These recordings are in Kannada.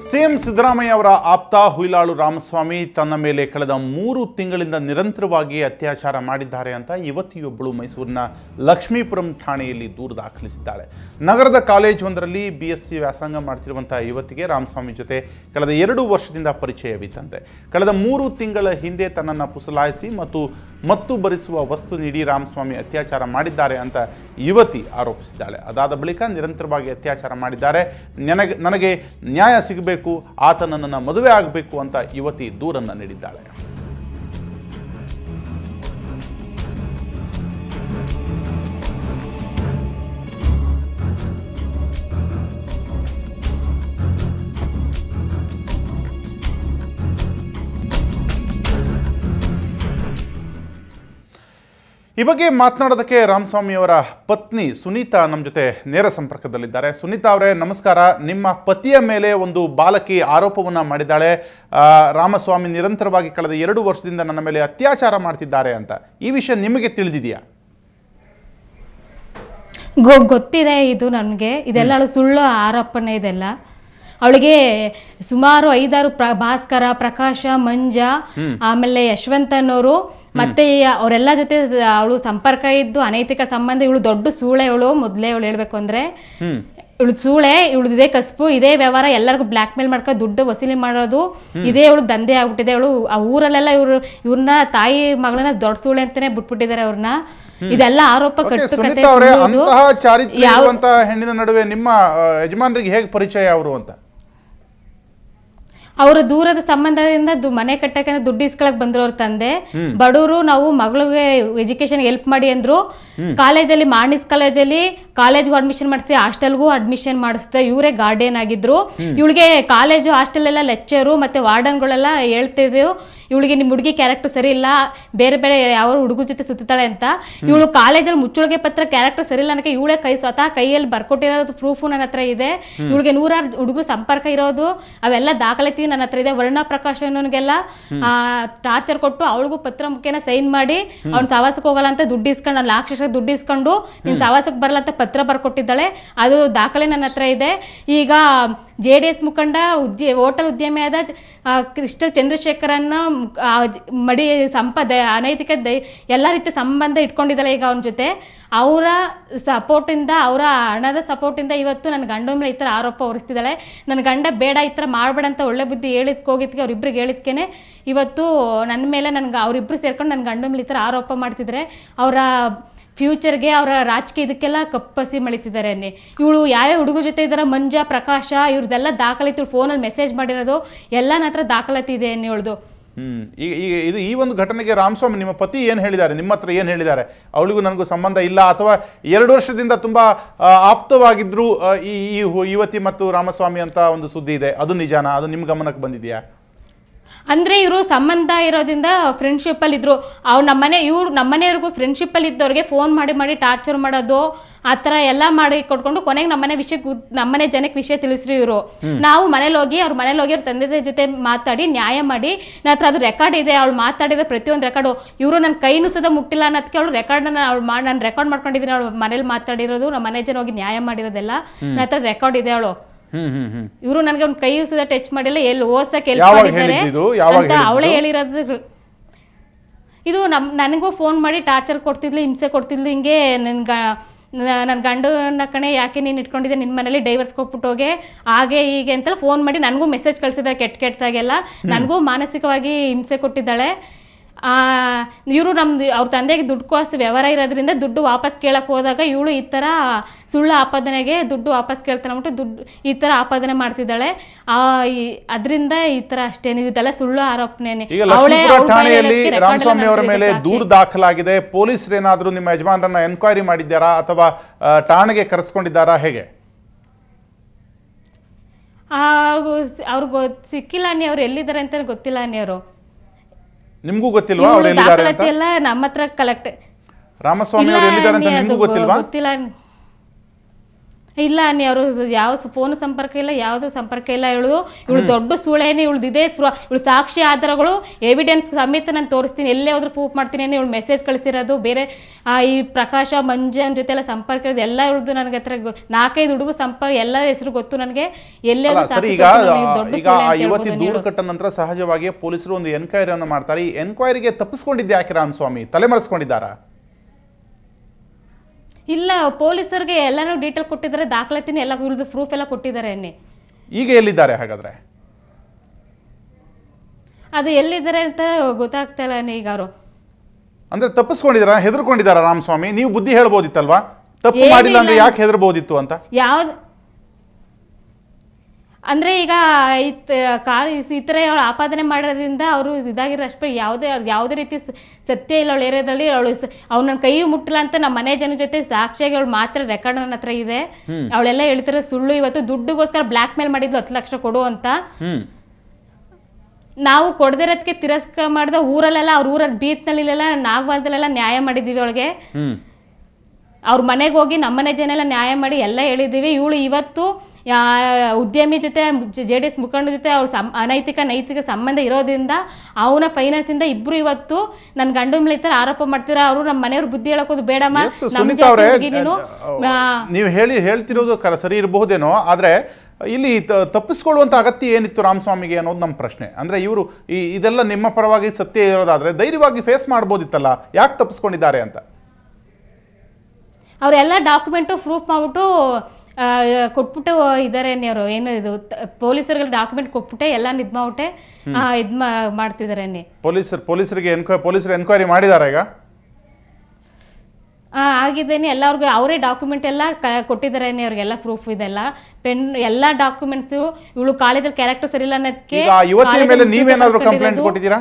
ಸಿಎಂ ಸಿದ್ದರಾಮಯ್ಯ ಅವರ ಆಪ್ತ ಹುಯಿಲಾಳು ರಾಮಸ್ವಾಮಿ ತನ್ನ ಮೇಲೆ ಕಳೆದ ಮೂರು ತಿಂಗಳಿಂದ ನಿರಂತರವಾಗಿ ಅತ್ಯಾಚಾರ ಮಾಡಿದ್ದಾರೆ ಅಂತ ಯುವತಿಯೊಬ್ಬಳು ಮೈಸೂರಿನ ಲಕ್ಷ್ಮೀಪುರಂ ಠಾಣೆಯಲ್ಲಿ ದೂರು ದಾಖಲಿಸಿದ್ದಾಳೆ ನಗರದ ಕಾಲೇಜ್ ಒಂದರಲ್ಲಿ ಬಿ ಎಸ್ ಸಿ ವ್ಯಾಸಂಗ ಮಾಡ್ತಿರುವಂತಹ ಯುವತಿಗೆ ರಾಮಸ್ವಾಮಿ ಜೊತೆ ಕಳೆದ ಎರಡು ವರ್ಷದಿಂದ ಪರಿಚಯವಿದ್ದಂತೆ ಕಳೆದ ಮೂರು ತಿಂಗಳ ಹಿಂದೆ ತನ್ನನ್ನು ಪುಸಲಾಯಿಸಿ ಮತ್ತು ಮತ್ತು ಭರಿಸುವ ವಸ್ತು ನೀಡಿ ರಾಮಸ್ವಾಮಿ ಅತ್ಯಾಚಾರ ಮಾಡಿದ್ದಾರೆ ಅಂತ ಯುವತಿ ಆರೋಪಿಸಿದ್ದಾಳೆ ಅದಾದ ಬಳಿಕ ನಿರಂತರವಾಗಿ ಅತ್ಯಾಚಾರ ಮಾಡಿದ್ದಾರೆ ನನಗೆ ನನಗೆ ನ್ಯಾಯ ಸಿಗಬೇಕು ಆತ ನನ್ನನ್ನು ಮದುವೆ ಆಗಬೇಕು ಅಂತ ಯುವತಿ ದೂರನ್ನು ನೀಡಿದ್ದಾಳೆ ಈ ಬಗ್ಗೆ ಮಾತನಾಡೋದಕ್ಕೆ ರಾಮಸ್ವಾಮಿ ಅವರ ಪತ್ನಿ ಸುನೀತಾ ನಮ್ಮ ಜೊತೆ ನೇರ ಸಂಪರ್ಕದಲ್ಲಿದ್ದಾರೆ ಸುನೀತಾ ಅವರೇ ನಮಸ್ಕಾರ ನಿಮ್ಮ ಪತಿಯ ಮೇಲೆ ಒಂದು ಬಾಲಕಿ ಆರೋಪವನ್ನು ಮಾಡಿದ್ದಾಳೆ ಆ, ರಾಮಸ್ವಾಮಿ ನಿರಂತರವಾಗಿ ಕಳೆದ ಎರಡು ವರ್ಷದಿಂದ ನನ್ನ ಮೇಲೆ ಅತ್ಯಾಚಾರ ಮಾಡ್ತಿದ್ದಾರೆ ಅಂತ ಈ ವಿಷಯ ನಿಮಗೆ ತಿಳಿದಿದೆಯಾ ಗೊ ಗೊತ್ತಿದೆ ಇದು ನನಗೆ ಇದೆಲ್ಲ ಅವಳು ಸುಳ್ಳು ಆರೋಪನೆ ಇದೆಲ್ಲ ಅವಳಿಗೆ ಸುಮಾರು ಐದಾರು ಪ್ರ ಭಾಸ್ಕರ ಪ್ರಕಾಶ ಮಂಜ ಆಮೇಲೆ ಯಶವಂತನವರು ಮತ್ತೆ ಅವರೆಲ್ಲ ಜೊತೆ ಅವಳು ಸಂಪರ್ಕ ಇದ್ದು ಅನೈತಿಕ ಸಂಬಂಧ ಇವಳು ದೊಡ್ಡ ಸೂಳೆ ಇವಳು ಮೊದಲೇ ಇವಳು ಹೇಳ್ಬೇಕು ಅಂದ್ರೆ ಹ್ಮ್ ಇವಳು ಸೂಳೆ ಇವಳು ಇದೇ ಕಸ್ಬು ಇದೇ ವ್ಯವಹಾರ ಎಲ್ಲರಿಗೂ ಬ್ಲ್ಯಾಕ್ ಮೇಲ್ ಮಾಡ್ಕೊಂಡು ದುಡ್ಡು ವಸೂಲಿ ಮಾಡೋದು ಇದೇ ಇವಳು ದಂಧೆ ಆಗ್ಬಿಟ್ಟಿದೆ ಇವಳು ಆ ಊರಲ್ಲೆಲ್ಲ ಇವ್ರು ಇವ್ರನ್ನ ತಾಯಿ ಮಗಳನ್ನ ದೊಡ್ಡ ಸೂಳೆ ಅಂತಾನೆ ಬಿಟ್ಬಿಟ್ಟಿದ್ದಾರೆ ಅವ್ರನ್ನ ಇದೆಲ್ಲ ಆರೋಪ ಓಕೆ ಕಟ್ಟು ಕತೆ ಸುನೀತಾ ಅವರೇ ಸುಳ್ಳು ಇದು. ಅಂತಹ ಚಾರಿತ್ರ್ಯ ಯಾವ- ಇರುವಂತಹ ಹೆಣ್ಣಿನ ನಡುವೆ ನಿಮ್ಮ ಆ, ಯಜಮಾನರಿಗೆ ಹೇಗೆ ಪರಿಚಯ ಅವರು ಅಂತ ಅವರ ದೂರದ ಸಂಬಂಧದಿಂದ ದು- ಮನೆ ಕಟ್ಟಕ್ಕೆ ದುಡ್ಡು ಇಸ್ಕೊಳಕ್ ಬಂದ್ರು ಅವ್ರ ತಂದೆ ಬಡವರು ನಾವು ಮಗಳಿಗೆ ಎಜುಕೇಶನ್ ಹೆಲ್ಪ್ ಮಾಡಿ ಅಂದ್ರು ಕಾಲೇಜಲ್ಲಿ ಮಾರ್ನಿಸ್ ಕಾಲೇಜಲ್ಲಿ ಕಾಲೇಜ್ಗೂ ಅಡ್ಮಿಷನ್ ಮಾಡಿಸಿ ಹಾಸ್ಟೆಲ್ಗೂ ಅಡ್ಮಿಷನ್ ಮಾಡಿಸ್ದೆ ಇವರೇ ಗಾರ್ಡಿಯನ್ ಆಗಿದ್ರು ಇವಳಿಗೆ ಕಾಲೇಜು ಹಾಸ್ಟೆಲ್ ಎಲ್ಲ ಲೆಕ್ಚರು ಮತ್ತೆ ವಾರ್ಡನ್ಗಳೆಲ್ಲ ಹೇಳ್ತಿದ್ರು ಇವಳಿಗೆ ನಿಮ್ಮ ಹುಡುಗಿ ಕ್ಯಾರೆಕ್ಟರ್ ಸರಿ ಇಲ್ಲ ಬೇರೆ ಬೇರೆ ಯಾವ ಹುಡುಗರ ಜೊತೆ ಸುತ್ತಾಳೆ ಅಂತ ಇವಳು ಕಾಲೇಜಲ್ಲಿ ಮುಚ್ಚುಳಿಗೆ ಪತ್ರ ಕ್ಯಾರೆಕ್ಟರ್ ಸರಿ ಇಲ್ಲ ಅನ್ನಕ್ಕೆ ಇವಳೇ ಕೈ ಸ್ವತಃ ಕೈಯಲ್ಲಿ ಬರ್ಕೊಟ್ಟಿರೋದು ಪ್ರೂಫು ನನ್ನ ಹತ್ರ ಇದೆ ಇವಳಿಗೆ ನೂರಾರು ಹುಡುಗರು ಸಂಪರ್ಕ ಇರೋದು ಅವೆಲ್ಲ ದಾಖಲಾತಿ ನನ್ನ ಹತ್ರ ಇದೆ ವರ್ಣ ಪ್ರಕಾಶ್ ಅನ್ನೋನಿಗೆಲ್ಲ ಟಾರ್ಚರ್ ಕೊಟ್ಟು ಅವಳಿಗೂ ಪತ್ರ ಮುಖೇನ ಸೈನ್ ಮಾಡಿ ಅವ್ನ ಸವಾಸಕ್ಕೆ ಹೋಗಲ್ಲ ಅಂತ ದುಡ್ಡು ಇಸ್ಕೊಂಡು ನಾನು ಲಾಕ್ಷ ದುಡ್ಡು ಇಸ್ಕೊಂಡು ನೀನ್ ಸವಾಸಕ್ಕೆ ಬರಲ್ಲ ಅಂತ ಪತ್ರ ಬರ್ಕೊಟ್ಟಿದ್ದಾಳೆ ಅದು ದಾಖಲೆ ನನ್ನ ಹತ್ರ ಇದೆ ಈಗ ಜೆ ಡಿ ಎಸ್ ಮುಖಂಡ ಉದ್ಯ ಹೋಟೆಲ್ ಉದ್ಯಮಿಯಾದ ಆ, ಕೃಷ್ಣ ಚಂದ್ರಶೇಖರನ್ನ ಆ, ಜ- ಮಡಿ ಸಂಪದ ಅನೈತಿಕ ದೈ ಎಲ್ಲ ರೀತಿಯ ಸಂಬಂಧ ಇಟ್ಕೊಂಡಿದ್ದಾಳೆ ಈಗ ಅವನ ಜೊತೆ ಅವರ ಸಪೋರ್ಟಿಂದ ಅವರ ಹಣದ ಸಪೋರ್ಟಿಂದ ಇವತ್ತು ನನ್ನ ಗಂಡನ ಮೇಲೆ ಈ ಥರ ಆರೋಪ ಹೊರಿಸ್ತಿದ್ದಾಳೆ ನನ್ನ ಗಂಡ ಬೇಡ ಈ ಥರ ಮಾಡಬೇಡ ಅಂತ ಒಳ್ಳೆ ಬುದ್ಧಿ ಹೇಳಿದ್ಕೆ ಹೋಗಿದ್ಕೆ ಅವ್ರಿಬ್ರಿಗೆ ಹೇಳಿದ್ಕೇನೆ ಇವತ್ತು ನನ್ನ ಮೇಲೆ ನನ್ಗೆ ಅವರಿಬ್ರು ಸೇರ್ಕೊಂಡು ನನ್ನ ಗಂಡನ ಮೇಲೆ ಈ ಥರ ಆರೋಪ ಮಾಡ್ತಿದ್ದಾರೆ ಅವರ ಫ್ಯೂಚರ್ಗೆ ಅವರ ರಾಜಕೀಯ ಇದಕ್ಕೆಲ್ಲ ಕಪ್ಪಸಿ ಮಳಿತಿದ್ದಾರೆ ಅನ್ನಿ ಇವಳು ಯಾವ್ಯಾವ ಹುಡುಗರ ಜೊತೆ ಇದ್ದಾರ ಮಂಜ ಪ್ರಕಾಶ ಇವ್ರದ್ದೆಲ್ಲ ದಾಖಲಾತಿ ಇವ್ರು ಫೋನಲ್ಲಿ ಮೆಸೇಜ್ ಮಾಡಿರೋದು ಎಲ್ಲ ನನ್ನ ಹತ್ರ ದಾಖಲಾತಿ ಇದೆ ಅನ್ನಿ ಇವಳ್ದು ಹ್ಮ್ ಈಗ ಈಗ ಇದು ಈ ಒಂದು ಘಟನೆಗೆ ರಾಮಸ್ವಾಮಿ ನಿಮ್ಮ ಪತಿ ಏನು ಹೇಳಿದ್ದಾರೆ ನಿಮ್ಮ ಹತ್ರ ಏನು ಹೇಳಿದ್ದಾರೆ ಅವಳಿಗೂ ನನಗೂ ಸಂಬಂಧ ಇಲ್ಲ ಅಥವಾ ಎರಡು ವರ್ಷದಿಂದ ತುಂಬಾ ಆ, ಆಪ್ತವಾಗಿದ್ರು ಆ, ಈ ಈ ಹು- ಯುವತಿ ಮತ್ತು ರಾಮಸ್ವಾಮಿ ಅಂತ ಒಂದು ಸುದ್ದಿ ಇದೆ ಅದು ನಿಜಾನಾ ಅದು ನಿಮ್ಮ ಗಮನಕ್ಕೆ ಬಂದಿದೆಯಾ ಅಂದ್ರೆ ಇವರು ಸಂಬಂಧ ಇರೋದ್ರಿಂದ ಫ್ರೆಂಡ್ಶಿಪ್ ಅಲ್ಲಿ ಇದ್ರು ಅವ್ರು ನಮ್ಮನೆ ಇವ್ರು ನಮ್ಮನೆಯವ್ರಿಗೂ ಫ್ರೆಂಡ್ಶಿಪ್ ಅಲ್ಲಿ ಇದ್ದವ್ರಿಗೆ ಫೋನ್ ಮಾಡಿ ಮಾಡಿ ಟಾರ್ಚರ್ ಮಾಡೋದು ಆ ಥರ ಎಲ್ಲ ಮಾಡಿ ಕೊಟ್ಕೊಂಡು ಕೊನೆಗೆ ನಮ್ಮನೆ ವಿಷಯ ನಮ್ಮನೆ ಜನಕ್ಕೆ ವಿಷಯ ತಿಳಿಸ್ರು ಇವರು ನಾವು ಮನೇಲಿ ಹೋಗಿ ಅವ್ರ ಮನೇಲಿ ಹೋಗಿ ಅವ್ರ ತಂದೆ ತಾಯಿ ಜೊತೆ ಮಾತಾಡಿ ನ್ಯಾಯ ಮಾಡಿ ನನ್ನ ಹತ್ರ ಅದು ರೆಕಾರ್ಡ್ ಇದೆ ಅವಳು ಮಾತಾಡಿದ ಪ್ರತಿಯೊಂದು ರೆಕಾರ್ಡು ಇವರು ನನ್ನ ಕೈನೂ ಸದ ಮುಟ್ಟಿಲ್ಲ ಅನ್ನೋದಕ್ಕೆ ಅವಳು ರೆಕಾರ್ಡ್ನ ಅವಳು ಮಾಡಿ ನಾನು ರೆಕಾರ್ಡ್ ಮಾಡ್ಕೊಂಡಿದ್ದೀನಿ ಅವಳು ಮನೇಲಿ ಮಾತಾಡಿರೋದು ನಮ್ಮ ಮನೆ ಜನ ಹೋಗಿ ನ್ಯಾಯ ಮಾಡಿರೋದೆಲ್ಲ ನನ್ನ ಹತ್ರ ರೆಕಾರ್ಡ್ ಇದೆ ಅವಳು ಹ್ಮ್ ಹ್ಮ್ ಹ್ಮ್ ಇವರು ನನಗೆ ಒಂದು ಕೈ ಸುದ ಟಚ್ ಮಾಡಿಲ್ಲ ಎಲ್ಲಿ ಓದ್ಸಕ್ಕೆ ಹೆಲ್ಪ್ ಯಾವಾಗ ಮಾಡಿದ್ದಾರೆ ಹೇಳಿದ್ದು? ಯಾವಾಗ ಅಂತ ಅವಳೇ ಹೇಳಿದ್ದು? ಹೇಳಿರೋದು ಇದು ನಮ್ ನನಗೂ ಫೋನ್ ಮಾಡಿ ಟಾರ್ಚರ್ ಕೊಡ್ತಿದ್ಲು ಹಿಂಸೆ ಕೊಡ್ತಿದ್ಲು ಹಿಂಗೆ ನನ್ ಗ ನನ್ನ ಗಂಡನ ಕಣೆ ಯಾಕೆ ನೀನು ಇಟ್ಕೊಂಡಿದ್ದೆ ನಿನ್ನ ಮನೇಲಿ ಡೈವರ್ಸ್ ಕೊಟ್ಬಿಟ್ಟು ಹೋಗೆ ಹಾಗೆ ಹೀಗೆ ಅಂತ ಫೋನ್ ಮಾಡಿ ನನಗೂ ಮೆಸೇಜ್ ಕಳ್ಸಿದ್ದಾರೆ ಕೆಟ್ಟ ಕೆಟ್ಟದಾಗೆಲ್ಲ ನನಗೂ ಮಾನಸಿಕವಾಗಿ ಹಿಂಸೆ ಕೊಟ್ಟಿದ್ದಾಳೆ ಇವರು ನಮ್ದು ಅವ್ರ ತಂದೆಗೆ ದುಡ್ಡು ಕಾಸು ವ್ಯವಹಾರ ಇರೋದ್ರಿಂದ ದುಡ್ಡು ವಾಪಸ್ ಕೇಳಕ್ ಹೋದಾಗ ಇವಳು ಈ ಥರ ಸುಳ್ಳು ಆಪಾದನೆಗೆ ದುಡ್ಡು ವಾಪಸ್ ಕೇಳ್ತಾನೆ ಅಂದ್ಬಿಟ್ಟು ದುಡ್ಡು ಈ ಥರ ಆಪಾದನೆ ಮಾಡ್ತಿದ್ದಾಳೆ ಆ ಅದರಿಂದ ಈ ಥರ ಅಷ್ಟೇನಿದೆ ಇದೆಲ್ಲ ಸುಳ್ಳು ಆರೋಪನೇನೆ ಈಗ ಅವಳೇ ಲಕ್ಷ್ಮೀಪುರ ಅವ್ಳ ಠಾಣೆಯಲ್ಲಿ ಬಾಯಲ್ಲಿ record ರಾಮಸ್ವಾಮಿ ಅವರ ಎಲ್ಲ ಮೇಲೆ ಸಾಕ್ಷಿ. ದೂರು ದಾಖಲಾಗಿದೆ ಪೊಲೀಸರೇನಾದರೂ ನಿಮ್ಮ ಯಜಮಾನರನ್ನ ಎನ್ಕ್ವೈರಿ ಮಾಡಿದ್ದಾರಾ ಅಥವಾ ಆ, ಠಾಣೆಗೆ ಕರೆಸ್ಕೊಂಡಿದ್ದಾರಾ ಹೇಗೆ ಅವ್ರಿಗೂ ಅವ್ರಿಗೆ ಸಿಕ್ಕಿಲ್ಲ ಅನ್ನಿ ಅವ್ರು ಎಲ್ಲಿದ್ದಾರೆ ಅಂತ ಗೊತ್ತಿಲ್ಲ ಅನ್ನಿ ಅವರು ನಿಮಗೂ ಗೊತ್ತಿಲ್ವಾ ಅವ್ರು ಎಲ್ಲಿದ್ದಾರೆ ಅಂತ ದಾಖಲಾತಿ ಎಲ್ಲ ನಮ್ಮ ಹತ್ರ ಕಲೆಕ್ಟ್ ರಾಮಸ್ವಾಮಿ ಅವರು ಎಲ್ಲಿದ್ದಾರೆ ಅಂತ ನಿಮಗೂ ಗೊತ್ತಿಲ್ವಾ ಗೊತ್ತಿಲ್ಲ ಇಲ್ಲ ನೀ ಅವರು ಯಾವ ಫೋನ್ ಸಂಪರ್ಕ ಇಲ್ಲ ಯಾವುದು ಸಂಪರ್ಕ ಇಲ್ಲ ಇವಳು ಇವಳು ದೊಡ್ಡ ಸುಳೇನೆ ಇವಳ್ದಿದೆ ಇವಳು ಸಾಕ್ಷಿ ಆಧಾರಗಳು ಎವಿಡೆನ್ಸ್ ಸಮೇತ ನಾನು ತೋರಿಸ್ತೀನಿ ಎಲ್ಲೇ ಹೋದ್ರು ಪ್ರೂಫ್ ಮಾಡ್ತೀನಿ ಇವಳು ಮೆಸೇಜ್ ಕಳಿಸಿರೋದು ಬೇರೆ ಆ, ಈ ಪ್ರಕಾಶ ಮಂಜನ್ ಜೊತೆ ಎಲ್ಲ ಸಂಪರ್ಕ ಇರೋದು ಎಲ್ಲ ಇವ್ರದ್ದು ನನಗೆ ಹತ್ರ ಗೊ- ನಾಲ್ಕೈದು ಹುಡುಗರು ಸಂಪರ್ಕ ಎಲ್ಲ ಹೆಸರು ಗೊತ್ತು ನನಗೆ ಎಲ್ಲೇ ಅಲ್ಲ ಹೋದ್ರು ಸರಿ ಸಾಕ್ಷಿ ಈಗ ಕೊಟ್ಟು ನನಗೆ ದೊಡ್ಡ ಈಗ ಸುಳ್ಳೆ ಆ ಅಂತ ಯುವತಿ ಹೇಳ್ಬೋದು ದೂರು ನೀವು. ಕಟ್ಟ ನಂತರ ಸಹಜವಾಗಿ ಪೊಲೀಸರು ಒಂದು ಎನ್ಕ್ವೈರಿಯನ್ನು ಮಾಡ್ತಾರೆ ಈ ಎನ್ಕ್ವೈರಿಗೆ ತಪ್ಪಿಸ್ಕೊಂಡಿದ್ದೆ ಯಾಕೆ ರಾಮಸ್ವಾಮಿ ತಲೆಮರೆಸ್ಕೊಂಡಿದ್ದಾರಾ ಇಲ್ಲ ಪೊಲೀಸರಿಗೆ ಎಲ್ಲಾನು ಡೀಟೇಲ್ ಕೊಟ್ಟಿದ್ದಾರೆ ದಾಖಲಾತಿನ ಎಲ್ಲ ಇವ್ರದ್ದು ಪ್ರೂಫ್ ಎಲ್ಲ ಕೊಟ್ಟಿದ್ದಾರೆ ಅನ್ನಿ ಈಗ ಎಲ್ಲಿದ್ದಾರೆ ಹಾಗಾದ್ರೆ ಅದು ಎಲ್ಲಿದ್ದಾರೆ ಅಂತ ಗೊತ್ತಾಗ್ತಾ ಇಲ್ಲ ಅನ್ನಿ ಈಗ ಅವರು ಅಂದ್ರೆ ತಪ್ಪಿಸ್ಕೊಂಡಿದಾರ ಹೆದರ್ಕೊಂಡಿದಾರ ರಾಮಸ್ವಾಮಿ ನೀವು ಬುದ್ಧಿ ಹೇಳ್ಬೋದಿತ್ತಲ್ವಾ ತಪ್ಪು ಏನಿಲ್ಲ. ಮಾಡಿಲ್ಲ ಅಂದ್ರೆ ಯಾಕೆ ಹೆದರ್ಬೋದಿತ್ತು ಅಂತ ಯಾವ್ದು ಅಂದ್ರೆ ಈಗ ಇತ್ ಕಾರ್ ಈ ಥರ ಅವಳು ಆಪಾದನೆ ಮಾಡೋದ್ರಿಂದ ಅವರು ಇದಾಗಿರೋ ಅಷ್ಟೇ ಯಾವುದೇ ಯಾವುದೇ ರೀತಿ ಸ- ಸತ್ಯ ಇಲ್ಲ ಅವಳು ಏರಿಯಾದಲ್ಲಿ ಅವಳು ಅವ್ನು ನನ್ನ ಕೈ ಮುಟ್ಟಿಲ್ಲ ಅಂತ ನಮ್ಮ ಮನೆ ಜನ ಜೊತೆ ಸಾಕ್ಷಿಯಾಗಿ ಅವಳು ಮಾತ್ರ ರೆಕಾರ್ಡ್ ನನ್ನ ಹತ್ರ ಇದೆ ಅವಳೆಲ್ಲ ಹೇಳ್ತಾರೆ ಸುಳ್ಳು ಇವತ್ತು ದುಡ್ಡುಗೋಸ್ಕರ ಬ್ಲ್ಯಾಕ್ ಮೇಲ್ ಮಾಡಿದ್ಲು ಹತ್ತು ಲಕ್ಷ ಕೊಡು ಅಂತ ಹ್ಮ್ ನಾವು ಕೊಡದಿರೋದಕ್ಕೆ ತಿರಸ್ಕಾರ ಮಾಡಿದ ಊರಲ್ಲೆಲ್ಲ ಅವ್ರ ಊರಲ್ಲಿ ಬೀತ್ನಳ್ಳಿಲೆಲ್ಲ ನಾಗವಾಲದಲ್ಲೆಲ್ಲ ನ್ಯಾಯ ಮಾಡಿದ್ದೀವಿ ಅವಳಿಗೆ ಹ್ಮ್ ಅವ್ರ ಮನೆಗೆ ಹೋಗಿ ನಮ್ಮನೆ ಜನ ಎಲ್ಲ ನ್ಯಾಯ ಮಾಡಿ ಎಲ್ಲ ಹೇಳಿದ್ದೀವಿ ಇವಳು ಇವತ್ತು ಯಾ- ಉದ್ಯಮಿ ಜೊತೆ ಜೆ ಡಿ ಎಸ್ ಮುಖಂಡ ಜೊತೆ ಅವ್ರ ಸಂ ಅನೈತಿಕ ನೈತಿಕ ಸಂಬಂಧ ಇರೋದ್ರಿಂದ ಅವನ ಫೈನಾನ್ಸಿಂದ ಇಬ್ರು ಇವತ್ತು ನನ್ನ ಗಂಡು ಮೇಲೆ ಈ ಥರ ಆರೋಪ ಮಾಡ್ತೀರಾ ಅವರು ನಮ್ಮ ಮನೆಯವ್ರ ಬುದ್ಧಿ ಹೇಳೋಕೋದು ಬೇಡಮ್ಮ ಎಸ್ ನಮ್ಮ ಸುನೀತಾ ಅವರೇ ಜಾತಿ ಹುಡುಗಿ ನೀನು ಆ, ನೀವು ಹೇಳಿ ಹೇಳ್ತಿರೋದು ಕರ ಸರಿ ಇರಬಹುದೇನೋ ಆದ್ರೆ ಇಲ್ಲಿ ತ- ತಪ್ಪಿಸ್ಕೊಳ್ಳುವಂತ ಅಗತ್ಯ ಏನಿತ್ತು ರಾಮಸ್ವಾಮಿಗೆ ಅನ್ನೋದು ನಮ್ಮ ಪ್ರಶ್ನೆ ಅಂದ್ರೆ ಇವರು ಈ ಇದೆಲ್ಲ ನಿಮ್ಮ ಪರವಾಗಿ ಸತ್ಯ ಇರೋದಾದ್ರೆ ಧೈರ್ಯವಾಗಿ ಫೇಸ್ ಮಾಡ್ಬೋದಿತ್ತಲ್ಲ ಯಾಕೆ ತಪ್ಪಿಸ್ಕೊಂಡಿದ್ದಾರೆ ಅಂತ ಅವರೆಲ್ಲ ಡಾಕ್ಯುಮೆಂಟು ಪ್ರೂಫ್ ಮಾಡ್ಬಿಟ್ಟು ಆ, ಕೊಟ್ಬಿಟ್ಟು ಇದ್ದಾರೆ ಅವರು ಏನು ಇದು ಪೊಲೀಸರಿಗೆ ಡಾಕ್ಯುಮೆಂಟ್ ಕೊಟ್ಬಿಟ್ಟೆ ಎಲ್ಲ ಇದು ಮಾಡ್ಬಿಟ್ಟೆ ಇದು ಮಾಡ್ತಿದ್ದಾರೆ ಅನ್ನಿ ಪೊಲೀಸರು ಪೊಲೀಸರಿಗೆ ಎನ್ಕ್ವೈ ಪೊಲೀಸರು ಎನ್ಕ್ವೈರಿ ಮಾಡಿದ್ದಾರೆ ಈಗ ಆ, ಆಗಿದ್ದೇನೆ ಎಲ್ಲರಿಗೂ ಅವರೇ ಡಾಕ್ಯುಮೆಂಟ್ ಎಲ್ಲ ಕ ಕೊಟ್ಟಿದ್ದಾರೆ ಅವ್ರಿಗೆಲ್ಲ ಪ್ರೂಫ್ ಇದೆಲ್ಲ ಪೆನ್ ಎಲ್ಲ ಡಾಕ್ಯುಮೆಂಟ್ಸು ಇವಳು ಕಾಲೇಜಲ್ಲಿ ಕ್ಯಾರೆಕ್ಟರ್ ಸರಿ ಇಲ್ಲ ಅನ್ನೋದಕ್ಕೆ ಈಗ ಆ ಯುವತಿಯ ಮೇಲೆ ಕಾಲೇಜಲ್ಲಿ ನೀವೇನಾದ್ರೂ ಮುಚ್ಚಿ ಕಂಪ್ಲೇಂಟ್ ಕರ್ಕೊಂಡಿರೋದು. ಕೊಟ್ಟಿದ್ದೀರಾ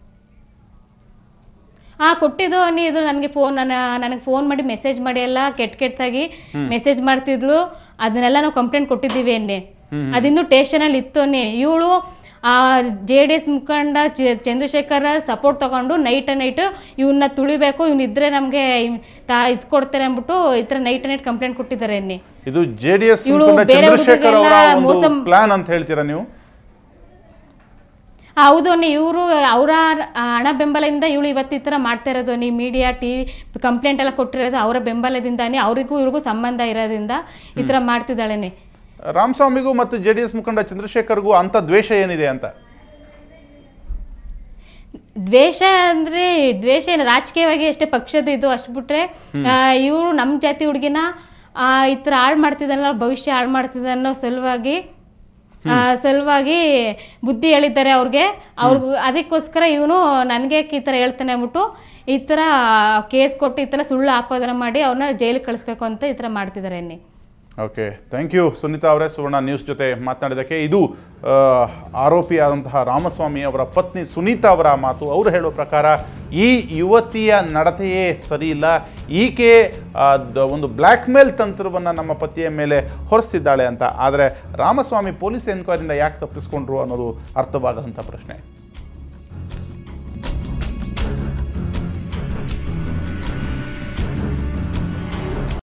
ಹಾ ಕೊಟ್ಟಿದ್ದು ಅನ್ನಿ ಇದು ನನಗೆ ಫೋನ್ ನನ್ನ ನನಗೆ ಫೋನ್ ಮಾಡಿ ಮೆಸೇಜ್ ಮಾಡಿ ಎಲ್ಲ ಕೆಟ್ಟ ಕೆಟ್ಟಾಗಿ ಮೆಸೇಜ್ ಮಾಡ್ತಿದ್ಲು ಅದನ್ನೆಲ್ಲ ನಾವು ಕಂಪ್ಲೇಂಟ್ ಕೊಟ್ಟಿದ್ದೀವಿ ಅನ್ನಿ ಅದಿನ್ನು ಟೇಷನಲ್ಲಿ ಇತ್ತು ಅನ್ನಿ ಇವಳು ಜೆ ಡಿ ಎಸ್ ಮುಖಂಡ ಚ- ಚಂದ್ರಶೇಖರ ಸಪೋರ್ಟ್ ತಗೊಂಡು ನೈಟ್ ನೈಟ್ ಇವನ್ನ ತುಳಿಬೇಕು ಇವ್ನ ಇದ್ರೆ ನಮಗೆ ತಾ ಇದು ಕೊಡ್ತಾರೆ ಅಂದ್ಬಿಟ್ಟು ಈ ಥರ ನೈಟ್ ನೈಟ್ ಕಂಪ್ಲೇಂಟ್ ಕೊಟ್ಟಿದ್ದಾರೆ ಅನ್ನಿ ಇದು ಜೆ ಡಿ ಎಸ್ ಇವ್ಳು ಬೇರೆ ಚಂದ್ರಶೇಖರ್ ಅವರ ಹುಡುಗರಿಗೆಲ್ಲ ಒಂದು ಮೋಸ- ಪ್ಲಾನ್ ಅಂತ ಹೇಳ್ತೀರಾ ನೀವು ಹೌದು ಅನ್ನಿ ಇವರು ಅವರ ಹಣ ಬೆಂಬಲದಿಂದ ಇವಳು ಇವತ್ತು ಈ ಥರ ಮಾಡ್ತಾ ಇರೋದು ನೀ ಮೀಡಿಯಾ ಟಿ ಕಂಪ್ಲೇಂಟ್ ಎಲ್ಲ ಕೊಟ್ಟಿರೋದು ಅವರ ಬೆಂಬಲದಿಂದಾನೇ ಅವರಿಗೂ ಇವ್ರಿಗೂ ಸಂಬಂಧ ಇರೋದ್ರಿಂದ ಈ ಥರ ಮಾಡ್ತಿದ್ದಾಳೆ ರಾಮಸ್ವಾಮಿಗೂ ಮತ್ತು ಜೆ ಡಿ ಎಸ್ ಮುಖಂಡ ಚಂದ್ರಶೇಖರ್ಗೂ ಅಂತ ದ್ವೇಷ ಏನಿದೆ ಅಂತ ದ್ವೇಷ ಅಂದ್ರೆ ದ್ವೇಷ ಏನು ರಾಜಕೀಯವಾಗಿ ಅಷ್ಟೇ ಪಕ್ಷದ ಇದು ಅಷ್ಟು ಬಿಟ್ರೆ ಇವರು ನಮ್ಮ ಜಾತಿ ಹುಡುಗಿನ ಈ ಥರ ಹಾಳು ಮಾಡ್ತಿದ್ದಾನಲ್ಲ ಭವಿಷ್ಯ ಹಾಳು ಮಾಡ್ತಿದ್ದ ಅನ್ನೋ ಸಲುವಾಗಿ ಆ, ಸಲುವಾಗಿ ಬುದ್ಧಿ ಹೇಳಿದ್ದಾರೆ ಅವ್ರಿಗೆ ಅವ್ರಿಗೂ ಅದಕ್ಕೋಸ್ಕರ ಇವನು ನನಗೆ ಈ ಥರ ಹೇಳ್ತಾನೆ ಅಂದ್ಬಿಟ್ಟು ಈ ಥರ ಕೇಸ್ ಕೊಟ್ಟು ಈ ಥರ ಸುಳ್ಳು ಆಪಾದನೆ ಮಾಡಿ ಅವ್ರನ್ನ ಜೈಲಿಗೆ ಕಳಿಸ್ಬೇಕು ಅಂತ ಈ ಥರ ಮಾಡ್ತಿದ್ದಾರೆ ಅನ್ನಿ ಓಕೆ ಥ್ಯಾಂಕ್ ಯು ಸುನೀತಾ ಅವರೇ ಸುವರ್ಣ ನ್ಯೂಸ್ ಜೊತೆ ಮಾತನಾಡಿದ್ದಕ್ಕೆ ಇದು ಆ, ಆರೋಪಿಯಾದಂತಹ ರಾಮಸ್ವಾಮಿ ಅವರ ಪತ್ನಿ ಸುನೀತಾ ಅವರ ಮಾತು ಅವರು ಹೇಳುವ ಪ್ರಕಾರ ಈ ಯುವತಿಯ ನಡತೆಯೇ ಸರಿ ಇಲ್ಲ ಈಕೆ ಆ, ದ- ಒಂದು ಬ್ಲ್ಯಾಕ್ ಮೇಲ್ ತಂತ್ರವನ್ನು ನಮ್ಮ ಪತಿಯ ಮೇಲೆ ಹೊರಿಸ್ತಿದ್ದಾಳೆ ಅಂತ ಆದರೆ ರಾಮಸ್ವಾಮಿ ಪೊಲೀಸ್ ಎನ್ಕ್ವೈರಿಯಿಂದ ಯಾಕೆ ತಪ್ಪಿಸ್ಕೊಂಡ್ರು ಅನ್ನೋದು ಅರ್ಥವಾಗದಂಥ ಪ್ರಶ್ನೆ